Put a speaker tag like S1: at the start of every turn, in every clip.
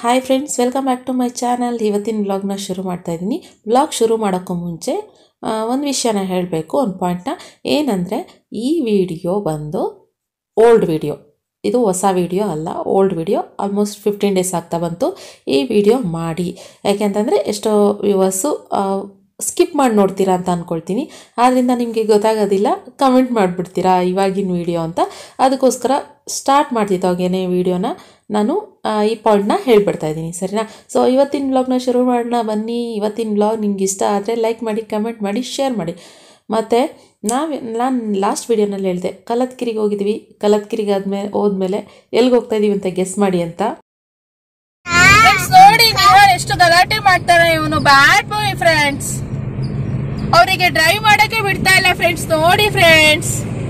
S1: Hi friends welcome back to my channel ಇವತ್ತಿನ ವ್ಲಾಗ್ನ ಶುರು ಮಾಡ್ತಾ ಇದ್ದೀನಿ ವ್ಲಾಗ್ ಶುರು ಮಾಡೋಕ್ಕೂ ಮುಂಚೆ ಒಂದು ವಿಷಯನ ಹೇಳಬೇಕು ಒಂದು ಪಾಯಿಂಟ್ನ ಏನಂದರೆ ಈ ವಿಡಿಯೋ ಬಂದು ಓಲ್ಡ್ ವಿಡಿಯೋ ಇದು ಹೊಸ ವಿಡಿಯೋ ಅಲ್ಲ old video almost fifteen days ಆಗ್ತಾ ಬಂತು ಈ ವಿಡಿಯೋ ಮಾಡಿ ಯಾಕೆಂತಂದರೆ ಎಷ್ಟೋ ವ್ಯೂವರ್ಸು ಸ್ಕಿಪ್ ಮಾಡಿ ನೋಡ್ತೀರಾ ಅಂತ ಅಂದ್ಕೊಳ್ತೀನಿ ಆದ್ದರಿಂದ ನಿಮಗೆ ಗೊತ್ತಾಗೋದಿಲ್ಲ ಕಮೆಂಟ್ ಮಾಡಿಬಿಡ್ತೀರಾ ಇವಾಗಿನ ವಿಡಿಯೋ ಅಂತ ಅದಕ್ಕೋಸ್ಕರ ಸ್ಟಾರ್ಟ್ ಮಾಡ್ತಿದ್ದಾಗೇನೆ ವಿಡಿಯೋನ ನಾನು ಆ, ಈ ಪಾಯಿಂಟ್ನ ಹೇಳ್ಬಿಡ್ತಾ ಇದ್ದೀನಿ ಸರಿನಾ ಸೊ ಇವತ್ತಿನ ವ್ಲಾಗ್ನ ಶುರು ಮಾಡೋಣ ಬನ್ನಿ ಇವತ್ತಿನ ವ್ಲಾಗ್ ನಿಮ್ಗೆ ಇಷ್ಟ ಆದರೆ ಲೈಕ್ ಮಾಡಿ ಕಮೆಂಟ್ ಮಾಡಿ ಶೇರ್ ಮಾಡಿ ಮತ್ತು ನಾವು ನಾನು ಲಾಸ್ಟ್ ವಿಡಿಯೋನಲ್ಲಿ ಹೇಳಿದೆ ಕಲತ್ಕಿರಿಗೆ ಹೋಗಿದ್ವಿ ಕಲತ್ಕಿರಿಗೆ ಆದ್ಮೇಲೆ ಹೋದ್ಮೇಲೆ ಎಲ್ಲಿಗೆ ಹೋಗ್ತಾ ಇದೀವಿ ಅಂತ ಗೆಸ್ ಮಾಡಿ ಅಂತ
S2: ಫ್ರೆಂಡ್ಸ್ ನೋಡಿ ನಿಹಾಲ್ ಎಷ್ಟು ಗಲಾಟೆ ಮಾಡ್ತಾರೆ ಇವನು ಬ್ಯಾಡ್ ಬಾಯ್ ಫ್ರೆಂಡ್ಸ್ ಅವರಿಗೆ ಡ್ರೈವ್ ಮಾಡಕ್ಕೆ ಬಿಡ್ತಾ ಇಲ್ಲ ಫ್ರೆಂಡ್ಸ್ ನೋಡಿ ಫ್ರೆಂಡ್ಸ್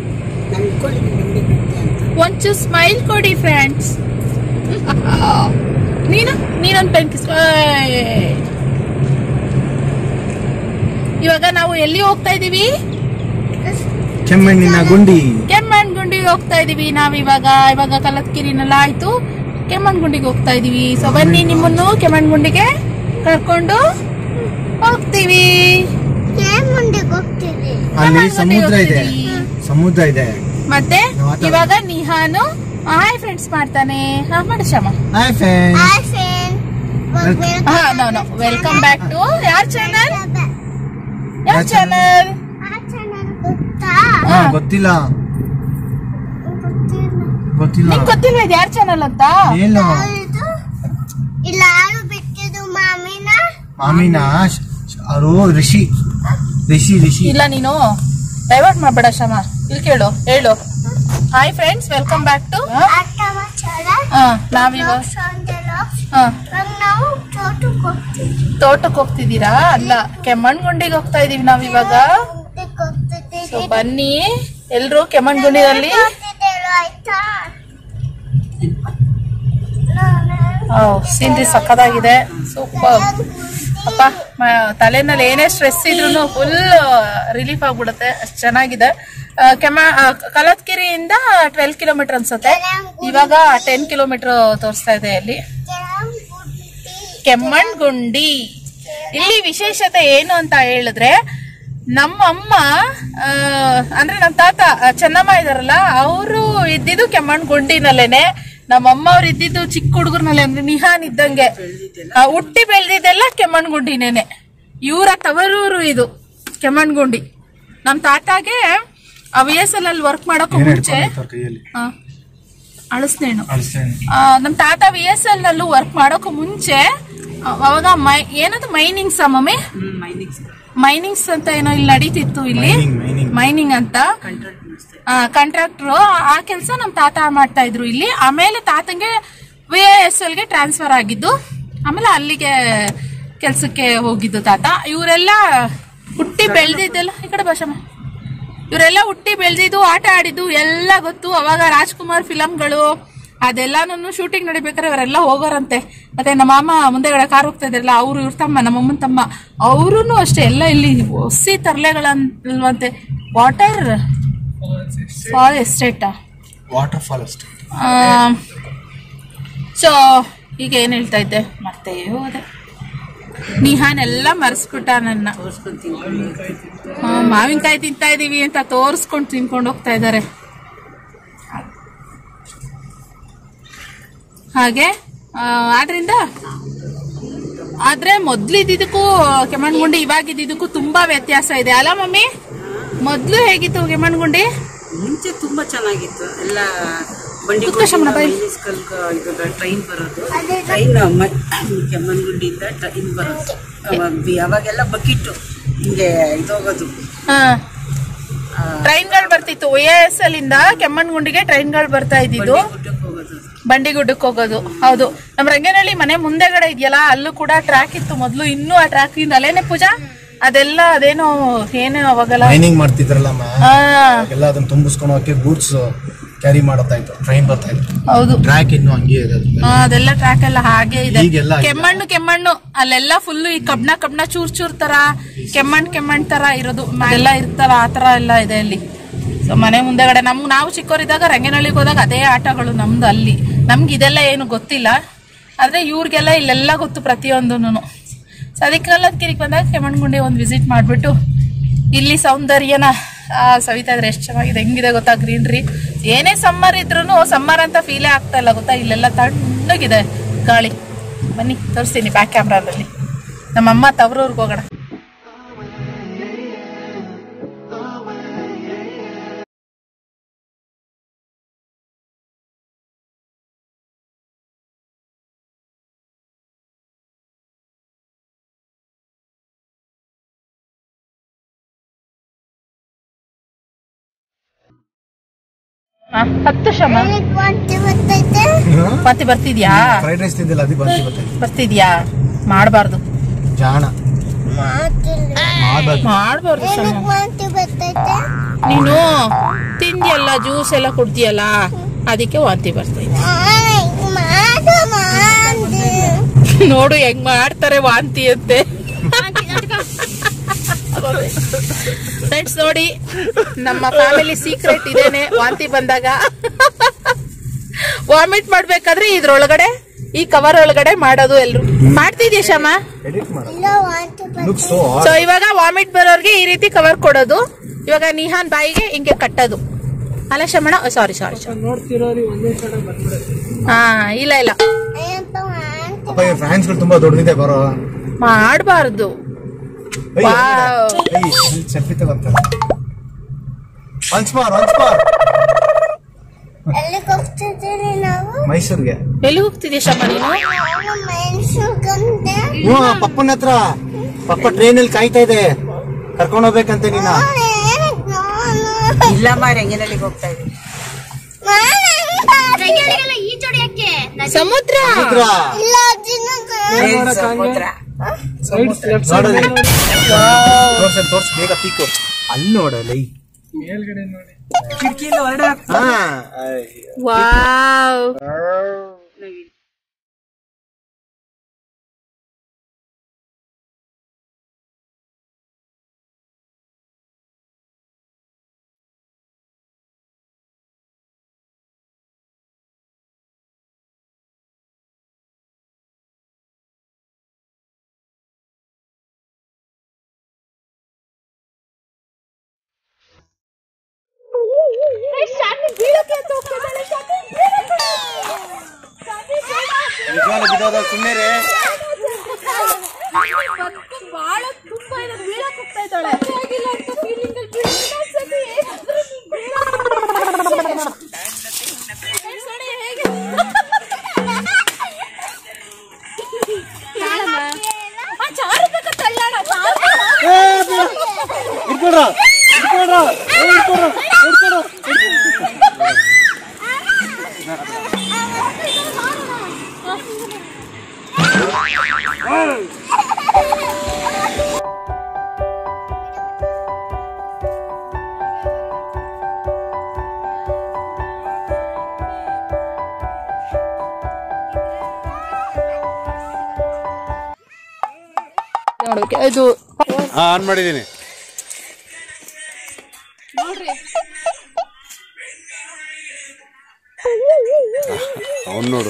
S2: ಒಂಚೂರು ಸ್ಮೈಲ್ ಕೊಡಿ ಫ್ರೆಂಡ್ಸ್ ನೀನು ನೀನೊಂದು ಪೆನ್ ಕಿಸ್ ಇವಾಗ ನಾವು ಎಲ್ಲಿ ಹೋಗ್ತಾ ಇದೀವಿ
S3: ಕೆಮ್ಮಣ್ಣಿನ ಗುಂಡಿ
S2: ಕೆಮ್ಮಣ್ಣ್ ಗುಂಡಿಗೆ ಹೋಗ್ತಾ ಇದೀವಿ ನಾವ್ ಇವಾಗ ಇವಾಗ ಕಲತ್ಕಿರಿನೆಲ್ಲ ಆಯ್ತು ಕೆಮ್ಮಣ್ಣ್ ಗುಂಡಿಗೆ ಹೋಗ್ತಾ ಇದೀವಿ ಸೊ ಬನ್ನಿ ನಿಮ್ಮನ್ನು ಕೆಮ್ಮಣ್ಣ್ ಗುಂಡಿಗೆ ಕರ್ಕೊಂಡು ಹೋಗ್ತೀವಿ
S4: ಮುಂದಕ್ಕೆ ಹೋಗ್ತೀವಿ
S3: ಅಲ್ಲಿ
S2: ಕೆಮ್ಮಣ್ಣ್ ಗುಂಡಿಗೆ
S3: ಸಮುದ್ರ ಇದೆ
S2: ಹೋಗ್ತೀವಿ.
S3: ಸಮುದ್ರ ಇದೆ
S2: ಮತ್ತೆ
S3: ನಾವು ಆಟ
S2: ಇವಾಗ ನಿಹಾನು ಹಾಯ್ ಫ್ರೆಂಡ್ಸ್ ಮಾಡ್ತಾನೆ ಹಾ ಮಾಡು Shyama
S3: hi friend
S4: hi friend
S2: ಹಾ no no welcome back to ಯಾರ್ ಚಾನಲ್ ಯಾರ್ ಚಾನಲ್
S4: ಆ ಚಾನಲ್ ಗೊತ್ತಾ
S3: ಹಾ ಗೊತ್ತಿಲ್ಲ ಗೊತ್ತಿಲ್ಲ
S2: ನಿಂಗ್ ಗೊತ್ತಿಲ್ವ ಇದು ಯಾರ್ ಚಾನಲ್ ಅಂತ
S3: ಏನು
S4: ಇದು ಇಲ್ಲ ಯಾರು ಬಿಟ್ಟಿದ್ದು ಮಾಮಿನ
S3: ಮಾಮಿನ ಅವರು ಋಷಿ ಋಷಿ ಋಷಿ
S2: ಇಲ್ಲ ನೀನು ಡೈವರ್ಟ್ ಮಾಡ್ಬೇಡ ಶ್ಯಾಮ ಇಲ್ಲಿ ಕೇಳು ಹೇಳು hi friends welcome back to
S4: ಆಟ ಮಚಾಲ
S2: ನಾವಿವಾಗ
S4: ಸಂಜೆಲ
S2: ಹಾ
S4: ನಾವು ತೋಟಕ್ಕೆ ಹೋಗ್ತೀವಿ
S2: ತೋಟಕ್ಕೆ ಹೋಗ್ತಿದ್ದೀರಾ ಅಲ್ಲ ಕೆಮ್ಮಣ್ಗುಂಡಿಗೆ ಹೋಗ್ತಾ ಇದೀವಿ ನಾವ್ ಇವಾಗ
S4: ಮುಂದಕ್ಕೆ ಹೋಗ್ತಿದ್ದೀವಿ
S2: ಸೊ ಬನ್ನಿ ಎಲ್ರು ಕೆಮ್ಮಣ್ಗುಂಡಿನಲ್ಲಿ
S4: ಹೋಗ್ತಿದ್ದೇಳು ಆಯ್ತಾ
S2: ಸೀನ್ರಿ ಸಕ್ಕದಾಗಿದೆ ಸೂಪರ್ ಅಪ್ಪ ಮ- ತಲೆನಲ್ಲಿ ಏನೇ ಸ್ಟ್ರೆಸ್ ಇದ್ರು ಫುಲ್ ರಿಲೀಫ್ ಆಗ್ಬಿಡುತ್ತೆ ಅಷ್ಟು ಚೆನ್ನಾಗಿದೆ ಆ, ಕೆಮ್ಮ ಆ, ಕಲತ್ಕಿರಿಯಿಂದ ಟ್ವೆಲ್ ಕಿಲೋಮೀಟರ್ ಅನ್ಸುತ್ತೆ ಇವಾಗ ಟೆನ್ ಕಿಲೋಮೀಟರ್ ತೋರಿಸ್ತಾ ಇದೆ ಅಲ್ಲಿ ಕೆಮ್ಮಣ್ಗುಂಡಿ ಇಲ್ಲಿ ವಿಶೇಷತೆ ಏನು ಅಂತ ಹೇಳಿದ್ರೆ ನಮ್ಮ ಅಮ್ಮ ಆ, ಅಂದ್ರೆ ನಮ್ಮ ತಾತ ಆ, ಚೆನ್ನಮ್ಮ ಇದಾರಲ್ಲ ಅವರು ಇದ್ದಿದ್ದು ಕೆಮ್ಮಣ್ಗುಂಡಿನಲ್ಲೇನೆ ನಮ್ಮ ಅಮ್ಮ ಅವ್ರು ಇದ್ದಿದ್ದು ಚಿಕ್ಕ ಹುಡುಗರ್ನಲ್ಲೇ ಅಂದ್ರೆ ನಿಹಾನ್ ಇದ್ದಂಗೆ ಆ, ಹುಟ್ಟಿ ಬೆಳೆದಿದ್ದೆಲ್ಲ ಕೆಮ್ಮಣ್ಗುಂಡಿನೇನೆ ಇವರ ತವರೂರು ಇದು ಕೆಮ್ಮಣ್ಗುಂಡಿ ನಮ್ಮ ತಾತಾಗೆ ವಿ ಎಸ್ ಎಲ್ ಅಲ್ಲಿ ವರ್ಕ್ ಮಾಡೋಕ್ಕೂ
S3: ಏನ್
S2: ಮುಂಚೆ
S3: ಹಿಡ್ಕೊಂಡಿತ್ತು ಅವ್ರ ಕೈಯಲ್ಲಿ
S2: ಆ, ಅಳಿಸ್ನೇನು
S3: ಅಳಿಸ್ತೇನೆ
S2: ಆ, ನಮ್ ತಾತ ವಿ ಎಸ್ ಎಲ್ ನಲ್ಲೂ ವರ್ಕ್ ಮಾಡೋಕು ಮುಂಚೆ ಆ, ಅವಾಗ ಮೈ ಏನದು ಮೈನಿಂಗ್ಸ್ ಮಮ್ಮಿ ಮೈನಿಂಗ್ಸ್ ಅಂತ ಏನೋ ಇಲ್ಲಿ ನಡೀತಿತ್ತು ಇಲ್ಲಿ
S3: ಮೈನಿಂಗ್ ಮೈನಿಂಗ್
S2: ಮೈನಿಂಗ್ ಅಂತ ಕಾಂಟ್ರಾಕ್ಟರ್ ಆ ಕೆಲಸ ನಮ್ ತಾತ ಮಾಡ್ತಾ ಇದ್ರು ಇಲ್ಲಿ ಆಮೇಲೆ ತಾತಂಗೆ ವಿ ಎಸ್ ಎಲ್ ಗೆ ಟ್ರಾನ್ಸ್ಫರ್ ಆಗಿದ್ದು ಆಮೇಲೆ ಅಲ್ಲಿಗೆ ಕೆಲ್ಸಕ್ಕೆ ಹೋಗಿದ್ದು ತಾತ ಇವರೆಲ್ಲ ಹುಟ್ಟಿ ಬೆಳೆದಿದ್ದೆಲ್ಲ ಈ ಕಡೆ ಭಾಷಮ್ಮ ಇವರೆಲ್ಲ ಹುಟ್ಟಿ ಬೆಳೆದಿದ್ದು ಆಟ ಆಡಿದ್ದು ಎಲ್ಲ ಗೊತ್ತು ಅವಾಗ ರಾಜ್ಕುಮಾರ್ ಫಿಲಂಗಳು ಅದೆಲ್ಲಾನು ಶೂಟಿಂಗ್ ನಡಿಬೇಕಾದ್ರೆ ಇವರೆಲ್ಲ ಹೋಗೋರಂತೆ ಮತ್ತೆ ನಮ್ಮ ಮಾಮ ಮುಂದೆಗಡೆ ಕಾರ್ ಹೋಗ್ತಾ ಇದ್ರಲ್ಲ ಅವರು ಇವ್ರ ತಮ್ಮ ನಮ್ಮಮ್ಮನ ತಮ್ಮ ಅವ್ರೂ ಅಷ್ಟೇ ಎಲ್ಲ ಇಲ್ಲಿ ಹೊಸಿ ತರ್ಲೆಗಳಲ್ವಂತೆ ವಾಟರ್ ಫಾಲ್ ಎಸ್ಟೇಟಾ
S3: ವಾಟರ್ ಫಾಲ್ ಅಷ್ಟೇ
S2: ಸೊ ಈಗ ಏನ್ ಹೇಳ್ತಾ ಇದ್ದೆ ಮತ್ತೆ ಹೋದೆ ನಿಹಾನ್ ಎಲ್ಲ ಮರ್ಸ್ಬಿಟ್ಟ ನನ್ನ ಹಾ, ಮಾವಿನಕಾಯಿ ತಿಂತಾ ಇದೀವಿ ಅಂತ ತೋರಿಸ್ಕೊಂಡು ತಿನ್ಕೊಂಡು ಹೋಗ್ತಾ ಇದ್ದಾರೆ ಹಾಗೆ ಆ, ಆದ್ರಿಂದ ಆದ್ರೆ ಮೊದ್ಲು ಇದ್ದಿದ್ದಕ್ಕೂ ಕೆಮ್ಮಣ್ಗುಂಡಿ ಇವಾಗ ಇದ್ದಿದ್ದಕ್ಕೂ ತುಂಬಾ ವ್ಯತ್ಯಾಸ ಇದೆ ಅಲ್ಲ ಮಮ್ಮಿ ಮೊದ್ಲು ಹೇಗಿತ್ತು ಕೆಮ್ಮಣ್ಗುಂಡಿ
S5: ಮುಂಚೆ ತುಂಬಾ ಚೆನ್ನಾಗಿತ್ತು ಎಲ್ಲ ಬಂಡಿ
S2: ಉತ್ಕರ್ಷಮ್ಮನ ಬಾಯಿ.
S5: ಇದು ಟ್ರೈನ್ ಬರೋದು ಟ್ರೈನ್ ಕೆಮ್ಮನ್ಗುಂಡಿಯಿಂದ ಟ್ರೈನ್ ಬರೋದು ಅವಾಗ ಬಿ- ಅವಾಗೆಲ್ಲ ಬಕಿಟ್ಟು ಹಿಂಗೆ ಇದೋಗೋದು
S2: ಹಾ ಟ್ರೈನ್ಗಳು ಬರ್ತಿತ್ತು ಒ ಎಸ್ ಎಲ್ ಇಂದ ಕೆಮ್ಮಣ್ಗುಂಡಿಗೆ ಟ್ರೈನ್ಗಳು ಬರ್ತಾ ಇದ್ದಿದ್ದು
S5: ಗುಡ್ಡಕ್ಕೆ ಹೋಗೋದು
S2: ಬಂಡಿಗುಡ್ಡಕ್ಕೆ ಹೋಗೋದು ಹೌದು ನಮ್ಮ ರಂಗನಹಳ್ಳಿ ಮನೆ ಮುಂದೆಗಡೆ ಇದೆಯಲ್ಲ ಅಲ್ಲೂ ಕೂಡ ಟ್ರ್ಯಾಕ್ ಇತ್ತು ಮೊದ್ಲು ಇನ್ನೂ ಆ ಟ್ರ್ಯಾಕ್ ಇಂದ ಅಲ್ಲೇನೆ ಪೂಜಾ ಅದೆಲ್ಲ ಅದೇನೋ ಏನು ಅವಾಗಲ್ಲ
S3: ಮೈನಿಂಗ್ ಮಾಡ್ತಿದ್ರಲ್ಲ
S2: ಹಾ
S3: ಎಲ್ಲ ಅದನ್ನ ತುಂಬಿಸ್ಕೊಂಡು ಹೋಗಕ್ಕೆ ಗೂಡ್ಸ್ ಕ್ಯಾರಿ ಮಾಡ್ತಾ ಇತ್ತು ಟ್ರೈನ್ ಬರ್ತಾ ಇತ್ತು
S2: ಹೌದು
S3: ಟ್ರ್ಯಾಕ್ ಇನ್ನು ಹಂಗೆ ಇದೆ ಅದು.
S2: ಆ, ಅದೆಲ್ಲ ಟ್ರ್ಯಾಕ್ ಎಲ್ಲ ಹಾಗೆ ಇದೆ
S3: ಈಗೆಲ್ಲ ಇಲ್ಲ.
S2: ಕೆಮ್ಮಣ್ಣು ಕೆಮ್ಮಣ್ಣು ಅಲ್ಲೆಲ್ಲ ಫುಲ್ ಈ ಕಬ್ಣ ಕಬ್ಣ ಚೂರ್ ಚೂರ್ ತರ ಕೆಮ್ಮಣ್ ಕೆಮ್ಮಣ್ ತರ ಇರೋದು ಎಲ್ಲ ಇರ್ತಲ್ಲ ಆ ತರ ಎಲ್ಲ ಇದೆ ಅಲ್ಲಿ ಸೊ ಮನೆ ಮುಂದೆಗಡೆ ನಮ್ಗೆ ನಾವು ಚಿಕ್ಕವರಿದ್ದಾಗ ರಂಗನಹಳ್ಳಿಗೆ ಹೋದಾಗ ಅದೇ ಆಟಗಳು ನಮ್ದು ಅಲ್ಲಿ ನಮ್ಗೆ ಇದೆಲ್ಲ ಏನು ಗೊತ್ತಿಲ್ಲ ಆದ್ರೆ ಇವ್ರಿಗೆಲ್ಲ ಇಲ್ಲೆಲ್ಲ ಗೊತ್ತು ಪ್ರತಿಯೊಂದೂ ಸೊ ಅದಕ್ಕೆಲ್ಲ ಕಿರಿಕ್ ಬಂದಾಗ ಕೆಮ್ಮಣ್ಗುಂಡಿ ಒಂದು ವಿಸಿಟ್ ಮಾಡಿಬಿಟ್ಟು ಇಲ್ಲಿ ಸೌಂದರ್ಯನ ಆ, ಸವಿತಾ ಇದ್ರೆ ಎಷ್ಟು ಚೆನ್ನಾಗಿದೆ ಹೆಂಗಿದೆ ಗೊತ್ತಾ ಗ್ರೀನ್ರಿ ಏನೇ ಸಮ್ಮರ್ ಇದ್ರೂ ಸಮ್ಮರ್ ಅಂತ ಫೀಲೇ ಆಗ್ತಾ ಇಲ್ಲ ಗೊತ್ತಾ ಇಲ್ಲೆಲ್ಲ ತಣ್ಣಗಿದೆ ಗಾಳಿ ಬನ್ನಿ ತೋರಿಸ್ತೀನಿ ಬ್ಯಾಕ್ ಕ್ಯಾಮ್ರಾದಲ್ಲಿ ನಮ್ಮಮ್ಮ ತವರೂರ್ಗೆ ಹೋಗೋಣ ಹ, ಹತ್ತು ಶಮ
S4: ನನಗ್ ವಾಂತಿ ಬರ್ತೈತೆ
S2: ಮತ್ತೆ ಬರ್ತಿದ್ಯಾ
S3: ಫ್ರೈಡ್ ರೈಸ್ ತಿಂದಿಲ್ಲ ಅದು ಬಂದು ಗೊತ್ತಾಯ್ತು
S2: ಬರ್ತಿದ್ಯಾ ಮಾಡಬಾರ್ದು
S3: ಜಾಣ
S4: ಮಾಡ್ತಿಲ್ಲ
S3: ಮಾಡ್ಬಾರ್ದು
S2: ಮಾಡಬಾರ್ದು ಶಮ
S4: ನನಗ್ ವಾಂತಿ ಬರ್ತೈತೆ
S2: ನೀನು ತಿಂದಿಯಲ್ಲ ಜ್ಯೂಸ್ ಎಲ್ಲ ಕುಡ್ದಿಯಲ್ಲ ಅದಕ್ಕೆ ವಾಂತಿ ಬರ್ತೈತೆ
S4: ಆಯ್, ಮಾಡು ಮಾಡು.
S2: ನೋಡು ಹೆಂಗ್ ಮಾಡ್ತಾರೆ ವಾಂತಿ ಅಂತೆ ಫ್ರೆಂಡ್ಸ್ ನೋಡಿ ನಮ್ಮ ಫ್ಯಾಮಿಲಿ ಸೀಕ್ರೆಟ್ ಇದೇನೆ ವಾಂತಿ ಬಂದಾಗ ವಾಮಿಟ್ ಮಾಡ್ಬೇಕಾದ್ರೆ ಇದ್ರೊಳಗಡೆ ಈ ಕವರ್ ಒಳಗಡೆ ಮಾಡೋದು ಎಲ್ರು ಮಾಡ್ತಿದ್ಯಾ ಶಮ
S3: ಎಡಿಟ್ ಮಾಡ
S4: ಇಲ್ಲ ವಾಂತಿ
S3: ಲುಕ್
S4: ಬರ್ತೈತೆ
S3: ಸೋ
S2: ಸೊ ಇವಾಗ ವಾಮಿಟ್ ಬರೋರ್ಗೆ ಈ ರೀತಿ ಕವರ್ ಕೊಡೋದು ಇವಾಗ ನಿಹಾನ್ ಬಾಯಿಗೆ ಹಿಂಗೆ ಕಟ್ಟೋದು ಅಲ್ಲ ಶಮಣ ಸಾರಿ ಸಾರಿ ಹಾ ಇಲ್ಲ ಇಲ್ಲ
S4: ಅಯ್ಯಪ್ಪ ವಾಂತಿ
S3: ಅಪ್ಪ ಫ್ಯಾನ್ಸ್ ಗಳು ತುಂಬಾ ದೊಡ್ಡದಿದೆ ಬರೋ
S2: ಮಾಡಬಾರ್ದು
S3: ಸೆಲ್ಫಿ ತಗೊಂತಾರೆ ಒನ್ಸ್ ಮಾರ್ ಒನ್ಸ್ ಮಾರ್
S4: ಎಲ್ಲಿಗೆ ಹೋಗ್ತಿದ್ದೀರಿ ನಾವು
S3: ಮೈಸೂರ್ಗೆ
S2: ಎಲ್ಲಿ ಹೋಗ್ತಿದ್ಯಾ ಶಮ ನೀನು
S4: ನಾನು ಮೈಸೂರ್ಗಂತೆ
S3: ಹ್ಞೂ ಪಪ್ಪನ ಹತ್ರ ಪಪ್ಪ ಟ್ರೈನ್ ಅಲ್ಲಿ ಕಾಯ್ತಾ ಇದೆ ಕರ್ಕೊಂಡು ಹೋಗ್ಬೇಕಂತೆ ನೀನ
S5: ಇಲ್ಲ ಮಾರಿ ಹೆಂಗೇನಲ್ಲಿಗೆ ಹೋಗ್ತಾ ಇದ್ದೀವಿ
S2: ಸಮುದ್ರ
S3: ಹತ್ರ
S4: ಇಲ್ಲ ದಿನ
S5: ಸಮುದ್ರ
S3: ನೋಡಲಿ ತೋರ್ಸ ತೋರ್ಸ್ ಬೇಗ ಪೀಕು ಅಲ್ಲಿ ನೋಡಲಿ
S5: ಕಿಟಕಿಯಿಂದ ಹೊರಡೆ
S3: ಹಾ
S2: ವಾವ್
S3: ಸುಮ್ಮನೆ ರೇ
S2: ಬಹಳ ತುಂಬಾ ಇದೆ ಬೀಳಕ್ ಹೋಗ್ತಾ ಇದ್ದಾಳೆ
S3: ಇಟ್ಕೊಡ್ರ ಇಟ್ಕೊಡ್ರ ಇಟ್ಕೊಡ್ರ ಇಟ್ಕೊಡ್ರ
S2: ನೋಡ್ಬೇಕು ಇದು
S6: ಹಾ ಆನ್ ಮಾಡಿದ್ದೀನಿ ಅವನ್ ನೋಡು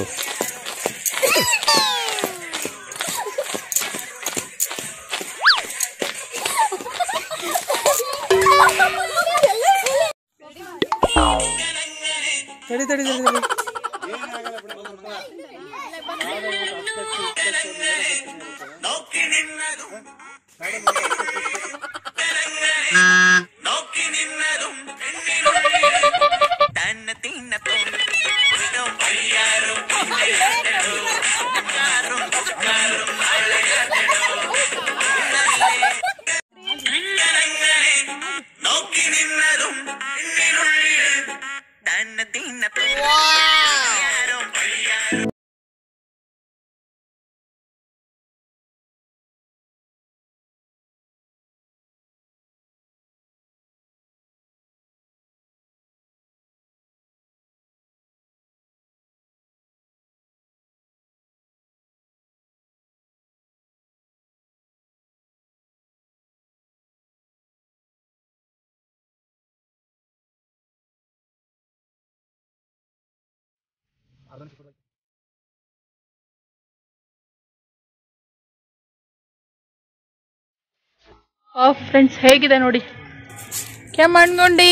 S2: ಫ್ರೆಂಡ್ಸ್ ಹೇಗಿದೆ ನೋಡಿ ಕೆಮ್ಮಣ್ಗುಂಡಿ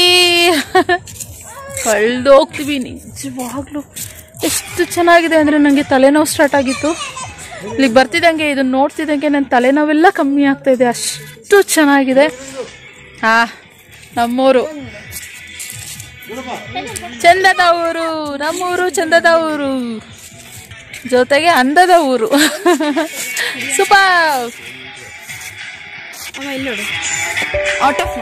S2: ಕಳ್ದು ಹೋಗ್ತೀವಿ ನಿಜವಾಗ್ಲೂ ಎಷ್ಟು ಚೆನ್ನಾಗಿದೆ ಅಂದರೆ ನನಗೆ ತಲೆನೋವು ಸ್ಟಾರ್ಟ್ ಆಗಿತ್ತು ಇಲ್ಲಿಗೆ ಬರ್ತಿದ್ದಂಗೆ ಇದನ್ನ ನೋಡ್ತಿದ್ದಂಗೆ ನನ್ನ ತಲೆನೋವೆಲ್ಲ ಕಮ್ಮಿ ಆಗ್ತಾ ಇದೆ ಅಷ್ಟು ಚೆನ್ನಾಗಿದೆ ಹಾ ನಮ್ಮೂರು ಚಂದದ ಊರು ನಮ್ಮೂರು ಚಂದದ ಊರು ಜೊತೆಗೆ ಅಂದದ ಊರು ಸೂಪರ್ ಔಟ್ ಆಫ್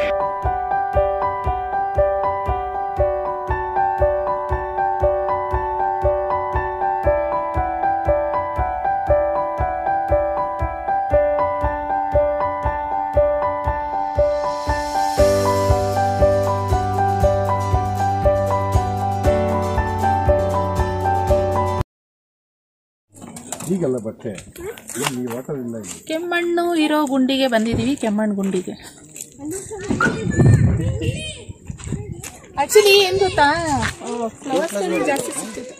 S6: ಈಗಲ್ಲ ಬಟ್ಟೆ ಇಲ್ಲಿ ವಾಟರ್ ಇಲ್ಲ ಇಲ್ಲಿ
S2: ಕೆಮ್ಮಣ್ಣು ಇರೋ ಗುಂಡಿಗೆ ಬಂದಿದ್ದೀವಿ ಕೆಮ್ಮಣ್ಣು ಗುಂಡಿಗೆ ಆಕ್ಚುಲಿ ಏನ್ ಗೊತ್ತಾ ಫ್ಲವರ್ಸ್ ಜಾಸ್ತಿ ಸಿಗ್ತಿತ್ತು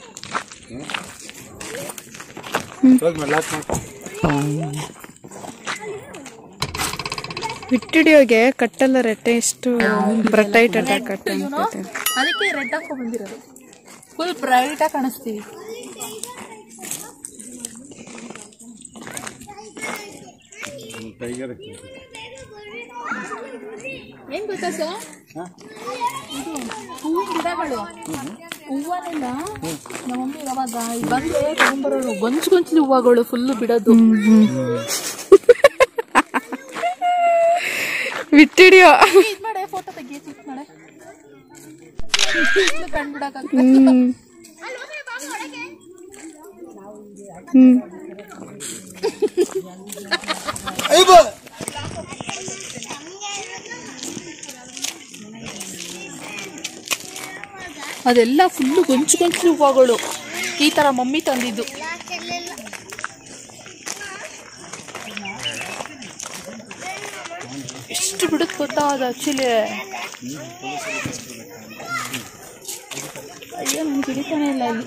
S7: ವಿಟ್ಟಿಡಿಯೋಗೆ ಕಟ್ಟೆಲ್ಲ ರೆಟ್ಟೆ ಎಷ್ಟು ಬ್ರಟೈಟ್ ಅಟ್ಯಾಕ್ ಕಟ್ಟ
S2: ಅದಕ್ಕೆ ರೆಡ್ ಹಾಕೋ ಬಂದಿರೋದು ಫುಲ್ ಬ್ರೈಟ್ ಆಗಿ ಕಾಣಿಸ್ತೀವಿ
S6: ಟೈಗರ್
S2: ಏನ್ ಗೊತ್ತಾ ಸರ್ ಇದು ಹೂವಿನ ಗಿಡಗಳು ಹೂವನೆಲ್ಲ ನಮ್ಮ ಮಮ್ಮಿ ಯಾವಾಗ ಇಲ್ಲಿ ಬಂದ್ರೆ ತಗೊಂಡ್ಬರೋರು ಗೊಂಚು ಗೊಂಚಲು ಹೂವಗಳು ಫುಲ್ಲು ಬಿಡೋದು
S7: ವಿಟ್ಟಿಡಿಯೋ
S2: ಇದ್ ಮಾಡೆ ಫೋಟೋ ತೆಗಿ ಕ್ಲಿಕ್ ಮಾಡೆ ಕಂಡ್ಬಿಡಕ ಅದೆಲ್ಲ ಫುಲ್ಲು ಗೊಂಚು ಗೊಂಚಲು ಹೂವಗಳು ಈ ತರ ಮಮ್ಮಿ ತಂದಿದ್ದು ಎಷ್ಟು ಬಿಡುತ್ತೆ ಗೊತ್ತಾ ಅದು ಆಕ್ಚುಲಿ ಅಯ್ಯೋ ನನ್ಗೆ ಹಿಡಿತಾನೆ ಇಲ್ಲ ಅಲ್ಲಿ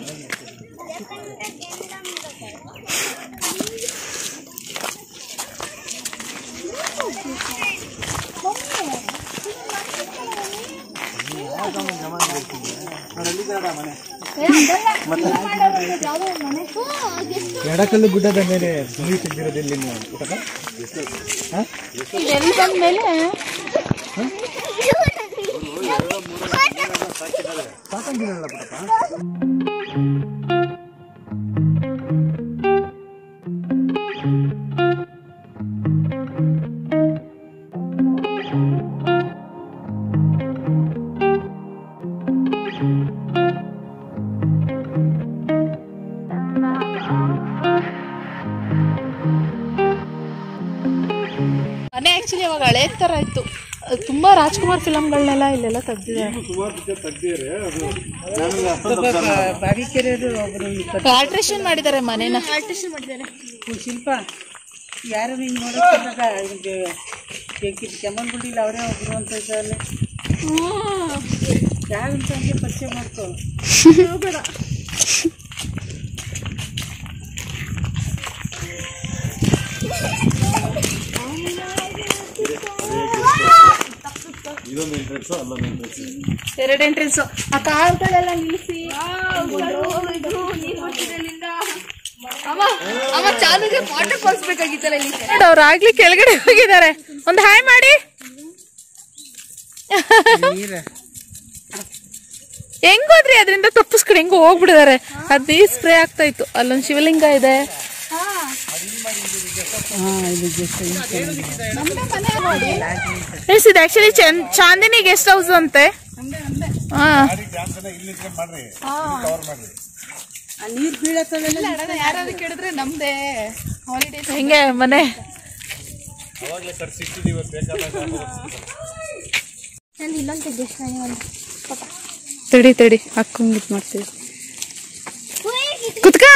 S3: ಎಡಕಲ್ಲು ಗುಡ್ಡದ ಮೇಲೆ ನೀರು ತೆಗೆದಿರೋದಿಲ್ಲ ನೀವು
S2: ಇದೆಲ್ಲಿ ಬಂದ್ಮೇಲೆ ಮನೆ ಆಕ್ಚುಲಿ ಅವಾಗ ಹಳೆ ತರ ಇತ್ತು ಅದು ತುಂಬಾ ರಾಜ್ಕುಮಾರ್ ಫಿಲಮ್ಗಳನ್ನೆಲ್ಲ ಇಲ್ಲೆಲ್ಲ ತೆಗ್ದಿದ್ದಾರೆ
S5: ಬಾವಿಕೆರೆಯವರು ಒಬ್ಬರು
S2: ಆಲ್ಟ್ರೇಷನ್ ಮಾಡಿದ್ದಾರೆ ಮನೆನ ಆಲ್ಟ್ರೇಷನ್ ಮಾಡಿದ್ದಾರೆ
S5: ಶಿಲ್ಪ ಯಾರು ಹಿಂಗೆ ನೋಡೋದಾಗ ಕೆಮ್ಮನ್ಗುಡಿಲಿ ಅವರೇ ಒಬ್ರು ಅಂತ ಇದ್ದಾರೆ ಯಾರಂತ ಹಂಗೆ ಪರಿಚಯ ಮಾಡ್ಕೊ
S2: ಎರಡು ಎಂಟ್ರೆನ್ಸ್ ಆ ಕಾರ್ಗಳೆಲ್ಲ ನಿಲ್ಲಿಸಿ ಅವ್ರು ಆಗ್ಲಿ ಕೆಳಗಡೆ ಹೋಗಿದ್ದಾರೆ ಒಂದು ಹಾಯ್ ಮಾಡಿ ಹೆಂಗ್ ಹೋದ್ರಿ ಅದರಿಂದ ತಪ್ಪಿಸ್ಕೊಂಡು ಹೆಂಗೋ ಹೋಗ್ಬಿಡಿದಾರೆ ಅದೇ ಸ್ಪ್ರೇ ಆಗ್ತಾ ಇತ್ತು ಅಲ್ಲೊಂದು ಶಿವಲಿಂಗ ಇದೆ Friends, ಇದು ಆಕ್ಚುಲಿ ಚಾಂದಿನಿ ಗೆಸ್ಟ್ ಹೌಸ್ ಅಂತೆ ಹಾ
S5: ಆ ನೀರು ಬೀಳತ್ತದಲ್ಲ
S2: ಯಾರಾದ್ರೂ ಕೇಳಿದ್ರೆ ನಮ್ದೇ ಹಾಲಿಡೇಸ್ ಹೆಂಗೆ ಮನೆ
S7: ತಡಿ ತಡಿ ಅಕ್ಕಂಗ್ ಇದ್ ಮಾಡ್ತೀವಿ ಕುತ್ಕ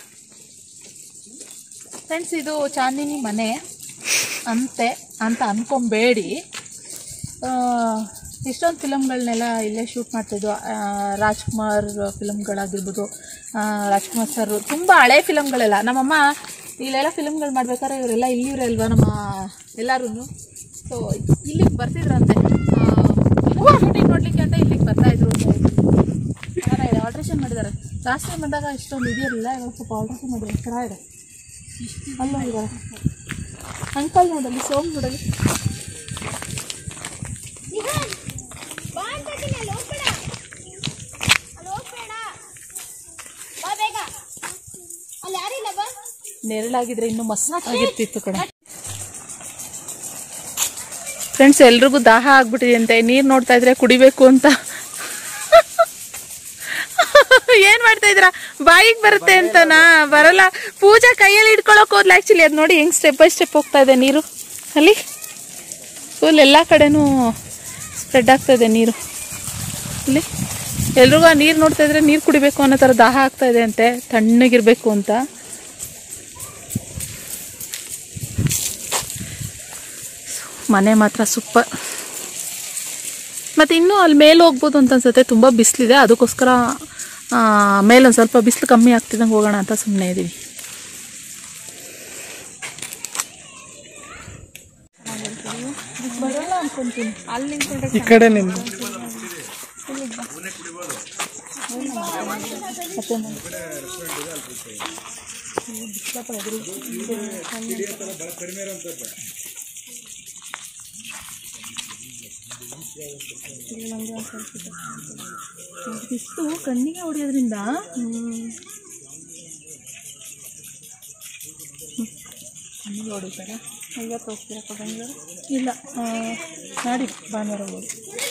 S2: ಫ್ರೆಂಡ್ಸ್ ಇದು ಚಾಂದಿನಿ ಮನೆ ಅಂತೆ ಅಂತ ಅನ್ಕೊಂಬೇಡಿ ಎಷ್ಟೊಂದು ಫಿಲಮ್ಗಳನ್ನೆಲ್ಲ ಇಲ್ಲೇ ಶೂಟ್ ಮಾಡ್ತಿದ್ವು ಆ, ರಾಜ್ಕುಮಾರ್ ಫಿಲಮ್ಗಳಾಗಿರ್ಬೋದು ಆ, ರಾಜ್ಕುಮಾರ್ ಸರ್ ತುಂಬ ಹಳೆ ಫಿಲಮ್ಗಳೆಲ್ಲ ನಮ್ಮಮ್ಮ ಇಲ್ಲೆಲ್ಲ ಫಿಲಮ್ಗಳು ಮಾಡ್ಬೇಕಾದ್ರೆ ಇವರೆಲ್ಲ ಇಲ್ಲಿವ್ರೆ ಅಲ್ವಾ ನಮ್ಮ ಎಲ್ಲರೂ ಸೊ ಇಲ್ಲಿಗೆ ಬರ್ತಿದ್ರಂತೆ ಶೂಟಿಂಗ್ ನೋಡ್ಲಿಕ್ಕೆ ಅಂತ ಇಲ್ಲಿಗೆ ಬರ್ತಾ ಇದ್ರು ಚೆನ್ನಾಗಿದೆ ಆಲ್ಟ್ರೇಷನ್ ಮಾಡಿದ್ದಾರೆ ಲಾಸ್ಟ್ ಟೈಮ್ ಬಂದಾಗ ಇಷ್ಟೊಂದು ಇದೆಯಲ್ಲ ಇವಾಗ ಸ್ವಲ್ಪ ಆಲ್ಟ್ರೇಷನ್ ಮಾಡಿದ್ದಾರೆ ಚೆನ್ನಾಗಿದೆ ಅಲ್ಲ ಇದ್ದಾರೆ ಅಂಕಲ್ ನೋಡಲಿ ಸೋಮ್ ನೋಡಲಿ ನೆರಳಾಗಿದ್ರೆ ಇನ್ನೂ ಮಸ್ತ್ ಆಗಿರ್ತಿತ್ತು ಕಡೆ ಫ್ರೆಂಡ್ಸ್ ಎಲ್ರಿಗೂ ದಾಹ ಆಗ್ಬಿಟ್ಟಿದೆ ಅಂತೆ ನೀರ್ ನೋಡ್ತಾ ಇದ್ರೆ ಕುಡಿಬೇಕು ಅಂತ ಏನ್ ಮಾಡ್ತಾ ಇದ್ರ ಬಾಯಿಗೆ ಬರುತ್ತೆ ಅಂತನಾ ಬರಲ್ಲ ಪೂಜಾ ಕೈಯಲ್ಲಿ ಹಿಡ್ಕೊಳಕ್ ಹೋದ್ಲ ಆಕ್ಚುಲಿ ಅದ್ ನೋಡಿ ಹೆಂಗ್ ಸ್ಟೆಪ್ ಬೈ ಸ್ಟೆಪ್ ಹೋಗ್ತಾ ಇದೆ ನೀರು ಅಲ್ಲಿ ಫುಲ್ ಎಲ್ಲಾ ಕಡೆನೂ ಸ್ಪ್ರೆಡ್ ಆಗ್ತಾ ಇದೆ ನೀರು ಇಲ್ಲಿ ಎಲ್ರಿಗೂ ಆ ನೀರು ನೋಡ್ತಾ ಇದ್ರೆ ನೀರು ಕುಡಿಬೇಕು ಅನ್ನೋ ಥರ ದಾಹ ಆಗ್ತಾ ಇದೆ ಅಂತೆ ತಣ್ಣಗಿರ್ಬೇಕು ಅಂತ ಮನೆ ಮಾತ್ರ ಸೂಪರ್ ಮತ್ತು ಇನ್ನೂ ಅಲ್ಲಿ ಮೇಲೆ ಹೋಗ್ಬೋದು ಅಂತ ಅನ್ಸುತ್ತೆ ತುಂಬ ಬಿಸಿಲಿದೆ ಅದಕ್ಕೋಸ್ಕರ ಮೇಲೊಂದು ಸ್ವಲ್ಪ ಬಿಸಿಲು ಕಮ್ಮಿ ಆಗ್ತಿದ್ದಂಗೆ ಹೋಗೋಣ ಅಂತ ಸುಮ್ಮನೆ ಇದ್ದೀವಿ ಬರಲ್ಲ ಅನ್ಕೊಂತೀನಿ ಅಲ್ಲಿ ನಿಂತ್ಕೊಂಡ್ರೆ
S3: ಈ ಕಡೆ ನಿಂದು
S2: ಬಿಸಿಲು ಕಣ್ಣಿಗೆ ಹೊಡೆಯೋದ್ರಿಂದ ಕಣ್ಣಿಗೆ ಹೊಡಿತಾರೆ ಐವತ್ತು ಹೋಗ್ತೀರಪ್ಪ ಬೆಂಗಳೂರು ಇಲ್ಲ ಆ, ನಾಡಿ ಭಾನುವಾರ ಹೋಗೋದು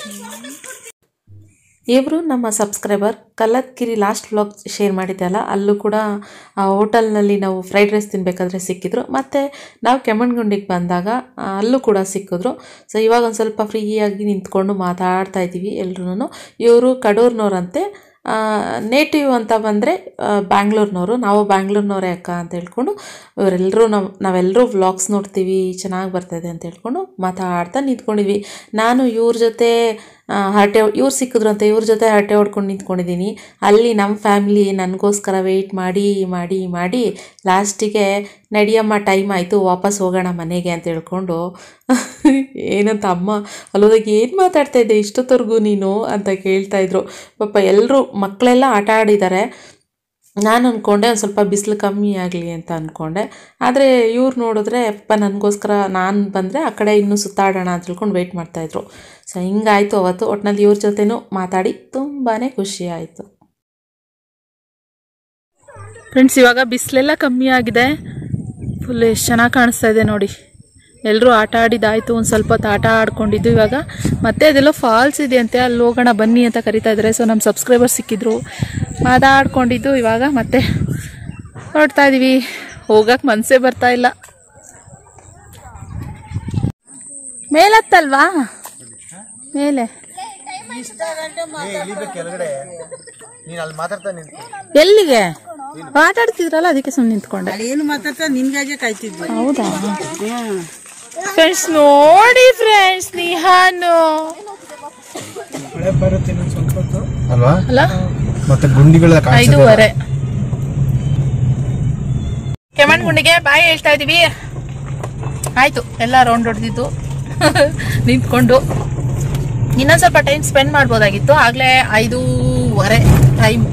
S1: ಇವರು ನಮ್ಮ subscriber Kallathgiri last vlog share ಮಾಡಿದ್ದೆ ಅಲ್ಲ ಅಲ್ಲೂ ಕೂಡ ಆ ಹೋಟೆಲ್ನಲ್ಲಿ ನಾವು ಫ್ರೈಡ್ ರೈಸ್ ತಿನ್ನಬೇಕಾದ್ರೆ ಸಿಕ್ಕಿದ್ರು ಮತ್ತು ನಾವು ಕೆಮ್ಮಣ್ಗುಂಡಿಗೆ ಬಂದಾಗ ಆ, ಅಲ್ಲೂ ಕೂಡ ಸಿಕ್ಕಿದ್ರು ಸೊ ಇವಾಗ ಒಂದು ಸ್ವಲ್ಪ ಫ್ರೀಯಾಗಿ ನಿಂತ್ಕೊಂಡು ಮಾತಾಡ್ತಾ ಇದ್ದೀವಿ ಎಲ್ರೂ ಇವರು ಕಡೂರ್ನವ್ರಂತೆ ನೇಟಿವ್ ಅಂತ ಬಂದರೆ ಬ್ಯಾಂಗ್ಳೂರ್ನವರು ನಾವು ಬ್ಯಾಂಗ್ಳೂರ್ನವರೇ ಅಕ್ಕ ಅಂತ ಹೇಳ್ಕೊಂಡು ಇವರೆಲ್ಲರೂ ನಾವು ನಾವೆಲ್ಲರೂ ವ್ಲಾಗ್ಸ್ ನೋಡ್ತೀವಿ ಚೆನ್ನಾಗಿ ಬರ್ತಾಯಿದೆ ಅಂತ ಹೇಳ್ಕೊಂಡು ಮಾತಾಡ್ತಾ ನಿಂತ್ಕೊಂಡಿದ್ವಿ ನಾನು ಇವ್ರ ಜೊತೆ ಆ, ಹರಟೆ ಇವ್ರು ಸಿಕ್ಕಿದ್ರು ಅಂತ ಇವ್ರ ಜೊತೆ ಹರಟೆ ಹೊಡ್ಕೊಂಡು ನಿಂತ್ಕೊಂಡಿದ್ದೀನಿ ಅಲ್ಲಿ ನಮ್ಮ ಫ್ಯಾಮಿಲಿ ನನಗೋಸ್ಕರ ವೆಯ್ಟ್ ಮಾಡಿ ಮಾಡಿ ಮಾಡಿ ಲಾಸ್ಟಿಗೆ ನಡಿಯಮ್ಮ ಟೈಮ್ ಆಯಿತು ವಾಪಸ್ ಹೋಗೋಣ ಮನೆಗೆ ಅಂತ ಹೇಳ್ಕೊಂಡು ಏನಂತ ಅಮ್ಮ ಅಲ್ಲೋದಾಗ ಏನು ಮಾತಾಡ್ತಾ ಇದ್ದೆ ಇಷ್ಟೊತ್ತವರೆಗೂ ನೀನು ಅಂತ ಕೇಳ್ತಾ ಇದ್ರು ಪಾಪ ಎಲ್ಲರೂ ಮಕ್ಕಳೆಲ್ಲ ಆಟ ಆಡಿದ್ದಾರೆ ನಾನು ಅಂದ್ಕೊಂಡೆ ಒಂದು ಸ್ವಲ್ಪ ಬಿಸಿಲು ಕಮ್ಮಿ ಆಗಲಿ ಅಂತ ಅಂದ್ಕೊಂಡೆ ಆದರೆ ಇವ್ರು ನೋಡಿದ್ರೆ ಅಪ್ಪ ನನಗೋಸ್ಕರ ನಾನು ಬಂದರೆ ಆ ಕಡೆ ಇನ್ನೂ ಸುತ್ತಾಡೋಣ ಅಂತ ತಿಳ್ಕೊಂಡು ವೆಯ್ಟ್ ಮಾಡ್ತಾಯಿದ್ರು ಸೊ ಹಿಂಗಾಯಿತು ಅವತ್ತು ಒಟ್ನಲ್ಲಿ ಇವ್ರ ಜೊತೆನೂ ಮಾತಾಡಿ ತುಂಬಾ ಖುಷಿ ಆಯಿತು
S2: ಫ್ರೆಂಡ್ಸ್ ಇವಾಗ ಬಿಸಿಲೆಲ್ಲ ಕಮ್ಮಿ ಆಗಿದೆ ಫುಲ್ ಎಷ್ಟು ಚೆನ್ನಾಗಿ ಕಾಣಿಸ್ತಾ ಇದೆ ನೋಡಿ ಎಲ್ಲರೂ ಆಟ ಆಡಿದಾಯ್ತು ಒಂದು ಸ್ವಲ್ಪ ಹೊತ್ತು ಆಟ ಆಡ್ಕೊಂಡಿದ್ದು ಇವಾಗ ಮತ್ತೆ ಅದೆಲ್ಲೋ ಫಾಲ್ಸ್ ಇದೆ ಅಂತೆ ಅಲ್ಲಿ ಹೋಗೋಣ ಬನ್ನಿ ಅಂತ ಕರಿತಾ ಇದ್ದಾರೆ ಸೊ ನಮ್ಮ ಸಬ್ಸ್ಕ್ರೈಬರ್ ಸಿಕ್ಕಿದ್ರು ಮಾತಾಡ್ಕೊಂಡಿದ್ದು ಇವಾಗ ಮತ್ತೆ ಹೊರಡ್ತಾ ಇದೀವಿ ಹೋಗಕ್ಕೆ ಮನಸ್ಸೇ ಬರ್ತಾ ಇಲ್ಲ ಮೇಲತ್ತಲ್ವಾ ಮೇಲೆ ಎಲ್ಲಿಗೆ ಮಾತಾಡ್ತಿದ್ರಲ್ಲ ಅದಕ್ಕೆ ಸುಮ್ಮನೆ ನಿಂತ್ಕೊಂಡೆ
S5: ಏನು ಮಾತಾಡ್ತಾ ನಿನ್ಗಾಗೆ ಕಾಯ್ತಿದ್ವಿ
S2: ಹೌದಾ ಫ್ರೆಂಡ್ಸ್ ನೋಡಿ ಫ್ರೆಂಡ್ಸ್ ನಿಹಾನು
S3: ಮಳೆ ಬರುತ್ತೆ ಇನ್ನೊಂದ್ ಸ್ವಲ್ಪ ಹೊತ್ತು ಅಲ್ವಾ
S2: ಅಲ್ಲ
S3: ಮತ್ತೆ ಗುಂಡಿಗಳ
S2: ಐದೂವರೆ ಕೆಮ್ಮಣ್ಗುಂಡಿಗೆ ಬಾಯ್ ಹೇಳ್ತಾ ಇದೀವಿ ಆಯ್ತು ಎಲ್ಲ ರೌಂಡ್ ಹೊಡೆದಿದ್ದು ನಿಂತ್ಕೊಂಡು ಇನ್ನೊಂದ್ ಸ್ವಲ್ಪ ಟೈಮ್ ಸ್ಪೆಂಡ್ ಮಾಡ್ಬೋದಾಗಿತ್ತು ಆಗ್ಲೇ ಐದೂವರೆ ಟೈಮ್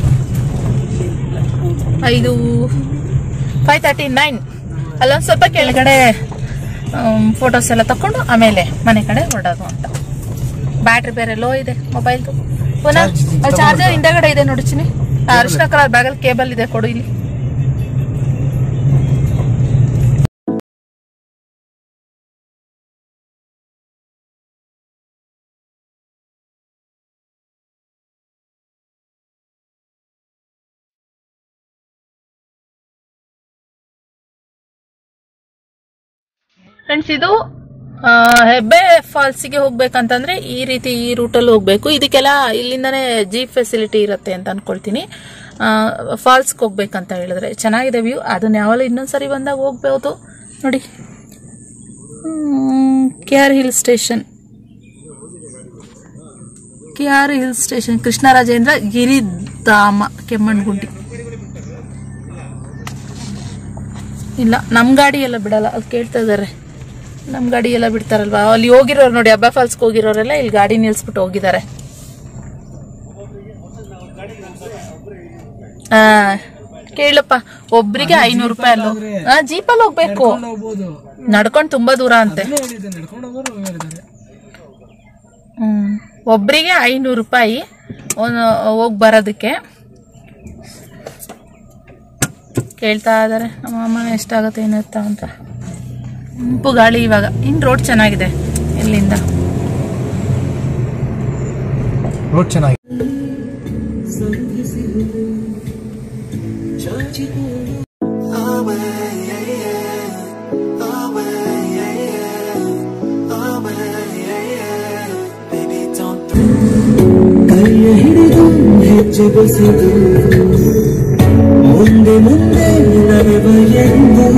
S2: ಐದು ಫೈವ್ ತರ್ಟಿ ನೈನ್ ಅಲ್ಲೊಂದ್ ಸ್ವಲ್ಪ ಕೆಳಗಡೆ ಫೋಟೋಸ್ ಎಲ್ಲ ತಕೊಂಡು ಆಮೇಲೆ ಮನೆ ಕಡೆ ಹೊರಡೋದು ಅಂತ ಬ್ಯಾಟ್ರಿ ಬೇರೆ ಲೋ ಇದೆ ಮೊಬೈಲ್ದು ಪುನಃ ಅಲ್ಲಿ ಚಾರ್ಜರ್ ಹಿಂದಗಡೆ ಇದೆ ನೋಡಿ ಚಿನಿ ಅರಿಶಿನ ಕಲರ್ ಬ್ಯಾಗಲ್ಲಿ ಕೇಬಲ್ ಇದೆ ಕೊಡು ಇಲ್ಲಿ ಫ್ರೆಂಡ್ಸ್ ಇದು ಆ, ಹೆಬ್ಬೆ ಫಾಲ್ಸಿಗೆ ಹೋಗ್ಬೇಕಂತಂದ್ರೆ ಈ ರೀತಿ ಈ ರೂಟಲ್ಲಿ ಹೋಗ್ಬೇಕು ಇದಕ್ಕೆಲ್ಲ ಇಲ್ಲಿಂದನೇ ಜೀಪ್ ಫೆಸಿಲಿಟಿ ಇರುತ್ತೆ ಅಂತ ಅನ್ಕೊಳ್ತೀನಿ ಫಾಲ್ಸ್ಗೆ ಹೋಗ್ಬೇಕಂತ ಹೇಳಿದ್ರೆ ಚೆನ್ನಾಗಿದೆ ವ್ಯೂ ಅದನ್ನ ಯಾವಲ್ಲ ಇನ್ನೊಂದ್ಸರಿ ಬಂದಾಗ ಹೋಗ್ಬೋದು ನೋಡಿ K R hill station K R hill station Krishnarajendra ಗಿರಿಧಾಮ ಕೆಮ್ಮಣ್ಗುಂಡಿ ಇಲ್ಲ ನಮ್ಮ ಗಾಡಿ ಎಲ್ಲ ಬಿಡಲ್ಲ ಅದು ಕೇಳ್ತಾ ಇದ್ದಾರೆ ನಮ್ಮ ಗಾಡಿ ಎಲ್ಲ ಬಿಡ್ತಾರಲ್ವಾ ಅಲ್ಲಿ ಹೋಗಿರೋರು ನೋಡಿ ಹಬ್ಬ ಫಾಲ್ಸ್ಗೆ ಹೋಗಿರೋರೆಲ್ಲ ಇಲ್ಲಿ ಗಾಡಿ ನಿಲ್ಸ್ಬಿಟ್ಟು ಹೋಗಿದ್ದಾರೆ ಆ ಕೇಳಪ್ಪ ಒಬ್ರಿಗೆ ಐನೂರು ರೂಪಾಯಿ ಅಲ್ಲೋ ಆ ಜೀಪಲ್ಲಿ ಹೋಗ್ಬೇಕು
S3: ಹೋಗ್ಬೋದು
S2: ನಡ್ಕೊಂಡು ತುಂಬಾ ದೂರ ಅಂತೆ
S3: ಹೇಳಿದ್ದೆ ನಡ್ಕೊಂಡು ಹೋಗೋರು ಹೇಳಿದ್ದಾರೆ
S2: ಹ್ಮ್ ಒಬ್ರಿಗೆ ಐನೂರು ರೂಪಾಯಿ ಹೋಗಿ ಬರೋದಕ್ಕೆ ಕೇಳ್ತಾ ಇದಾರೆ ನಮ್ಮ ಅಮ್ಮ ಎಷ್ಟಾಗುತ್ತೆ ಏನಿರ್ತಾ ಅಂತ ಇಂಪು ಗಾಳಿ ಇವಾಗ ಇನ್ನು ರೋಡ್ ಚೆನ್ನಾಗಿದೆ ಇಲ್ಲಿಂದ
S3: ರೋಡ್ ಚೆನ್ನಾಗಿ
S8: ಕೈಯ ಹಿಡಿದು ಹೆಜ್ಜೆ ಬಸಿದು ಮುಂದೆ ಮುಂದೆ ನಡೆವ ಎಂದು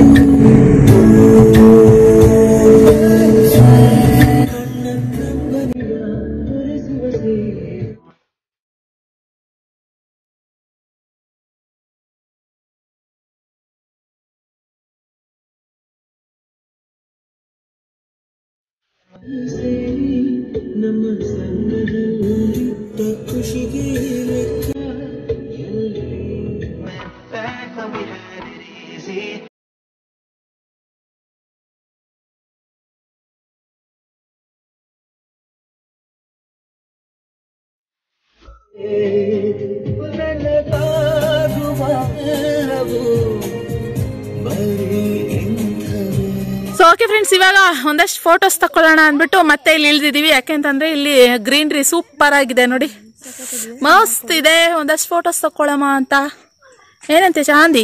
S8: ನಮ್ಮ ಸಂಗಡಲ್ಲಿದ್ದ ಖುಷಿಗೆ ಲೆಕ್ಕ ನನಗಾಗುವ ಎಲ್ಲವೂ ಬರೀ ಇಂಥವೇ
S2: ಸೊ ಓಕೆ ಫ್ರೆಂಡ್ಸ್ ಇವಾಗ ಒಂದಷ್ಟು ಫೋಟೋಸ್ ತಕೊಳ್ಳೋಣ ಅಂದ್ಬಿಟ್ಟು ಮತ್ತೆ ಇಲ್ಲಿ ಇಳಿದಿದೀವಿ ಯಾಕೆಂತಂದ್ರೆ ಇಲ್ಲಿ ಗ್ರೀನ್ರಿ ಸೂಪರ್ ಆಗಿದೆ ನೋಡಿ ಮಸ್ತ್ ಇದೆ ಒಂದಷ್ಟು ಫೋಟೋಸ್ ತಕೊಳ್ಳೋಣ ಅಂತ ಏನಂತೆ ಚಾಂದಿ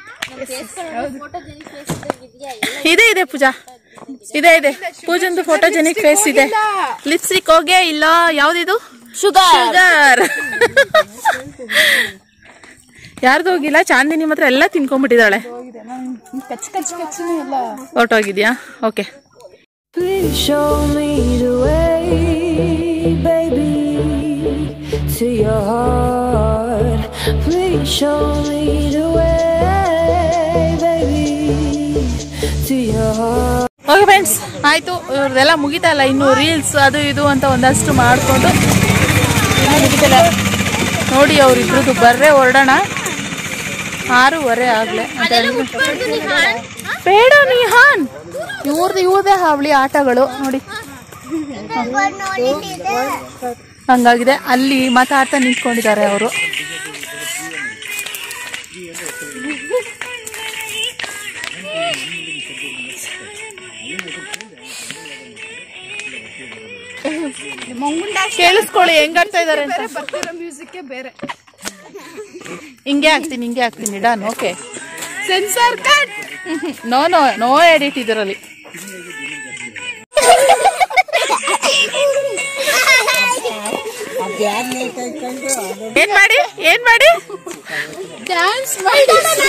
S2: ಇದೆ ಇದೆ ಪೂಜಾ ಇದೆ ಇದೆ ಪೂಜಂದು ಫೋಟೋಜೆನಿಕ್ ಫೇಸ್ ಇದೆ ಲಿಪ್ಸ್ಟಿಕ್ ಹೋಗೇ ಇಲ್ಲ ಯಾವ್ದಿದು ಶುಗರ್ ಶುಗರ್ ಯಾರ್ದು ಹೋಗಿಲ್ಲ ಚಾಂದಿನಿ ಮಾತ್ರ ಎಲ್ಲ ತಿನ್ಕೊಂಡ್ಬಿಟ್ಟಿದ್ದಾಳೆ ಹೊರ್ಟೋಗಿದ್ಯಾ okay
S9: Please show me the way, baby, to your heart. Please show me the way, baby, to your heart.
S2: Okay friends ಆಯ್ತು ಇವ್ರದೆಲ್ಲ ಮುಗಿತಾ ಇಲ್ಲ ಇನ್ನು ರೀಲ್ಸ್ ಅದು ಇದು ಅಂತ ಒಂದಷ್ಟು ಮಾಡಿಕೊಂಡು ಇನ್ನು ಮುಗಿತಿಲ್ಲ ನೋಡಿ ಅವ್ರಿಬ್ರದ್ದು ಬರ್ರೆ ಹೊರಡೋಣ ಆರೂವರೆ ಆಗ್ಲೆ ಅಂತ ಹೇಳಿದ್ರು. ಬೇಡ ನಿಹಾನ್ ಇವ್ರದ್ದು ಇವ್ರದೇ ಹಾವಳಿ ಆಟಗಳು ನೋಡಿ ಹಂಗಾಗಿದೆ ಅಲ್ಲಿ ಮಾತಾಡ್ತಾ ನಿಂತ್ಕೊಂಡಿದ್ದಾರೆ ಅವರು ಕೇಳಿಸ್ಕೊಳ್ಳಿ ಹೆಂಗ್ ಆಡ್ತಾ ಇದಾರೆ ಅಂತ ಹಿಂಗೆ ಹಾಕ್ತೀನಿ ಹಿಂಗೆ ಹಾಕ್ತೀನಿ done okay censor cut no no no edit ಇದರಲ್ಲಿ ಏನ್ ಮಾಡಿ ಏನ್ ಮಾಡಿ ಡ್ಯಾನ್ಸ್ ಮಾಡಿ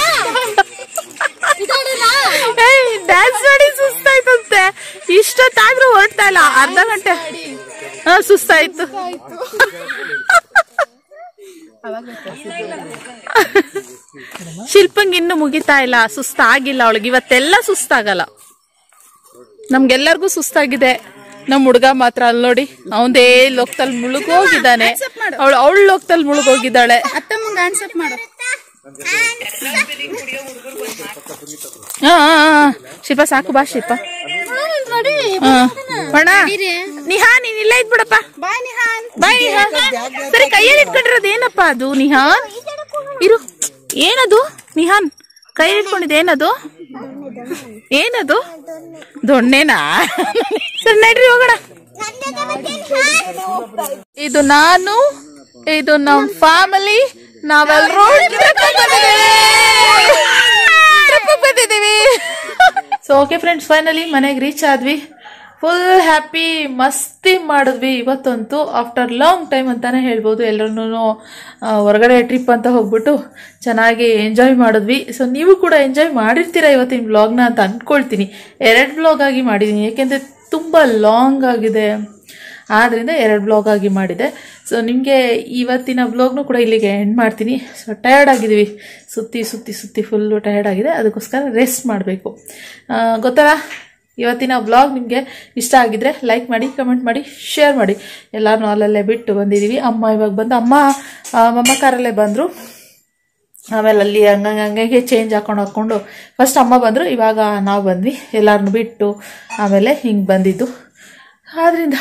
S2: ಡ್ಯಾನ್ಸ್ ಮಾಡಿ ಸುಸ್ತಾಯ್ತಂತೆ ಇಷ್ಟೊತ್ತಾದ್ರೂ ಹೊರಡ್ತಾ ಇಲ್ಲ ಅರ್ಧ ಗಂಟೆ ಹಾ ಸುಸ್ತಾಯ್ತು ಶಿಲ್ಪಂಗ್ ಇನ್ನು ಮುಗಿತಾ ಇಲ್ಲ ಸುಸ್ತಾಗಿಲ್ಲ ಅವಳಿಗೆ ಇವತ್ತೆಲ್ಲ ಸುಸ್ತಾಗಲ್ಲ ನಮ್ಗೆಲ್ಲರಿಗೂ ಸುಸ್ತಾಗಿದೆ ನಮ್ ಹುಡ್ಗ ಮಾತ್ರ ಅಲ್ಲಿ ನೋಡಿ ಅವಂದೇ ಲೋಕದಲ್ಲಿ ಮುಳುಗೋಗಿದ್ದಾನೆ ಅವಳು ಅವಳ ಲೋಕದಲ್ಲಿ ಮುಳುಗೋಗಿದ್ದಾಳೆ ಹಾ ಹಾ, ಹಾ. ಶಿಲ್ಪ ಸಾಕು ಬಾ ಶಿಲ್ಪ ಹಾ. ಬಣ್ಣ ನಿಹಾ ನೀನ್ ಇಲ್ಲೇ ಇದ್ಬಿಡಪ್ಪ ಬಾಯ್ ನಿಹಾನ್ ಸರಿ ಕೈಯಲ್ಲಿ ಇಟ್ಕೊಂಡಿರೋದು ಏನಪ್ಪ ಅದು ನಿಹಾನ್ ಇರು ಏನದು ನಿಹಾನ್ ಕೈಯಲ್ಲಿ ಇಟ್ಕೊಂಡಿದ್ದು ಏನದು ಏನದು ದೊಣ್ಣೆನಾ ಸರಿ ನಡ್ರಿ ಹೋಗೋಣ ಇದು ನಾನು ಇದು ನಮ್ ಫ್ಯಾಮಿಲಿ ನಾವೆಲ್ಲರೂ ಬಂದಿದ್ದೀವಿ ಸೊ ಓಕೆ ಫ್ರೆಂಡ್ಸ್ ಫೈನಲಿ ಮನೆಗೆ ರೀಚ್ ಆದ್ವಿ ಫುಲ್ ಹ್ಯಾಪಿ ಮಸ್ತಿ ಮಾಡಿದ್ವಿ ಇವತ್ತಂತೂ ಆಫ್ಟರ್ ಲಾಂಗ್ ಟೈಮ್ ಅಂತಾನೆ ಹೇಳ್ಬೋದು ಎಲ್ಲರೂ ಹೊರಗಡೆ ಟ್ರಿಪ್ ಅಂತ ಹೋಗ್ಬಿಟ್ಟು ಚೆನ್ನಾಗಿ ಎಂಜಾಯ್ ಮಾಡಿದ್ವಿ ಸೊ ನೀವು ಕೂಡ ಎಂಜಾಯ್ ಮಾಡಿರ್ತೀರಾ ಇವತ್ತಿನ ವ್ಲಾಗ್ನ ಅಂತ ಅಂದ್ಕೊಳ್ತೀನಿ ಎರಡು ವ್ಲಾಗ್ ಆಗಿ ಮಾಡಿದ್ದೀನಿ ಏಕೆಂದರೆ ತುಂಬ ಲಾಂಗ್ ಆಗಿದೆ ಆದ್ದರಿಂದ ಎರಡು ಬ್ಲಾಗ್ ಆಗಿ ಮಾಡಿದೆ ಸೊ ನಿಮಗೆ ಇವತ್ತಿನ ಬ್ಲಾಗ್ನು ಕೂಡ ಇಲ್ಲಿಗೆ ಎಂಡ್ ಮಾಡ್ತೀನಿ ಸೊ ಟಯರ್ಡ್ ಆಗಿದ್ದೀವಿ ಸುತ್ತಿ ಸುತ್ತಿ ಸುತ್ತಿ ಫುಲ್ಲು ಟಯರ್ಡ್ ಆಗಿದೆ ಅದಕ್ಕೋಸ್ಕರ ರೆಸ್ಟ್ ಮಾಡಬೇಕು ಗೊತ್ತಲ್ಲ ಇವತ್ತಿನ ವ್ಲಾಗ್ ನಿಮಗೆ ಇಷ್ಟ ಆಗಿದ್ರೆ ಲೈಕ್ ಮಾಡಿ ಕಮೆಂಟ್ ಮಾಡಿ ಶೇರ್ ಮಾಡಿ ಎಲ್ಲರೂ ಅಲ್ಲಲ್ಲೇ ಬಿಟ್ಟು ಬಂದಿದ್ದೀವಿ ಅಮ್ಮ ಇವಾಗ ಬಂದು ಅಮ್ಮ ಆ, ಮಮ್ಮ ಕಾರಲ್ಲೇ ಬಂದರು ಆಮೇಲೆ ಅಲ್ಲಿ ಹಂಗಂಗೆ ಹಂಗಾಗಿ ಚೇಂಜ್ ಹಾಕೊಂಡು ಹಾಕ್ಕೊಂಡು ಫಸ್ಟ್ ಅಮ್ಮ ಬಂದರು ಇವಾಗ ನಾವು ಬಂದ್ವಿ ಎಲ್ಲರನ್ನು ಬಿಟ್ಟು ಆಮೇಲೆ ಹಿಂಗೆ ಬಂದಿದ್ದು ಆದ್ದರಿಂದ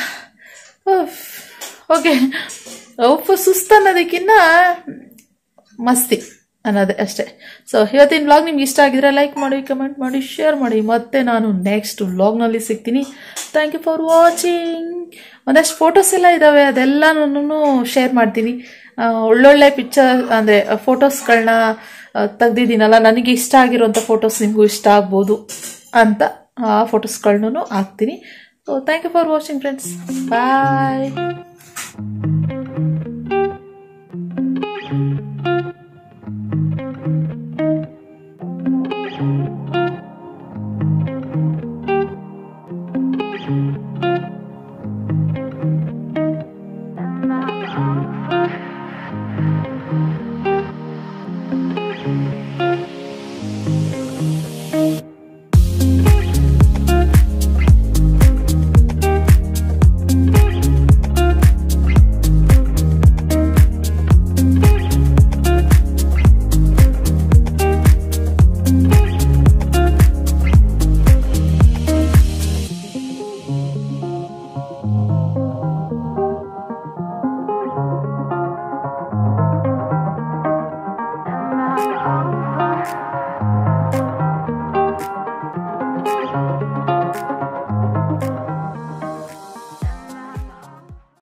S2: ಓಕೆ ಉಪ್ಪು ಸುಸ್ತು ಅನ್ನೋದಕ್ಕಿಂತ ಮಸ್ತಿ ಅನ್ನೋದೇ ಅಷ್ಟೇ ಸೊ ಇವತ್ತಿನ ವ್ಲಾಗ್ ನಿಮ್ಗೆ ಇಷ್ಟ ಆಗಿದ್ರೆ ಲೈಕ್ ಮಾಡಿ ಕಮೆಂಟ್ ಮಾಡಿ ಶೇರ್ ಮಾಡಿ ಮತ್ತೆ ನಾನು ನೆಕ್ಸ್ಟ್ ವ್ಲಾಗ್ನಲ್ಲಿ ಸಿಗ್ತೀನಿ ಥ್ಯಾಂಕ್ ಯು ಫಾರ್ ವಾಚಿಂಗ್ ಒಂದಷ್ಟು ಫೋಟೋಸ್ ಎಲ್ಲ ಇದ್ದಾವೆ ಅದೆಲ್ಲನೂ ಶೇರ್ ಮಾಡ್ತೀನಿ ಆ, ಒಳ್ಳೊಳ್ಳೆ ಪಿಕ್ಚರ್ ಅಂದರೆ ಫೋಟೋಸ್ಗಳನ್ನ ತೆಗ್ದಿದ್ದೀನಲ್ಲ ನನಗೆ ಇಷ್ಟ ಆಗಿರೋಂಥ ಫೋಟೋಸ್ ನಿಮಗೂ ಇಷ್ಟ ಆಗ್ಬೋದು ಅಂತ ಆ ಫೋಟೋಸ್ಗಳನ್ನೂ ಹಾಕ್ತೀನಿ so thank you for watching friends bye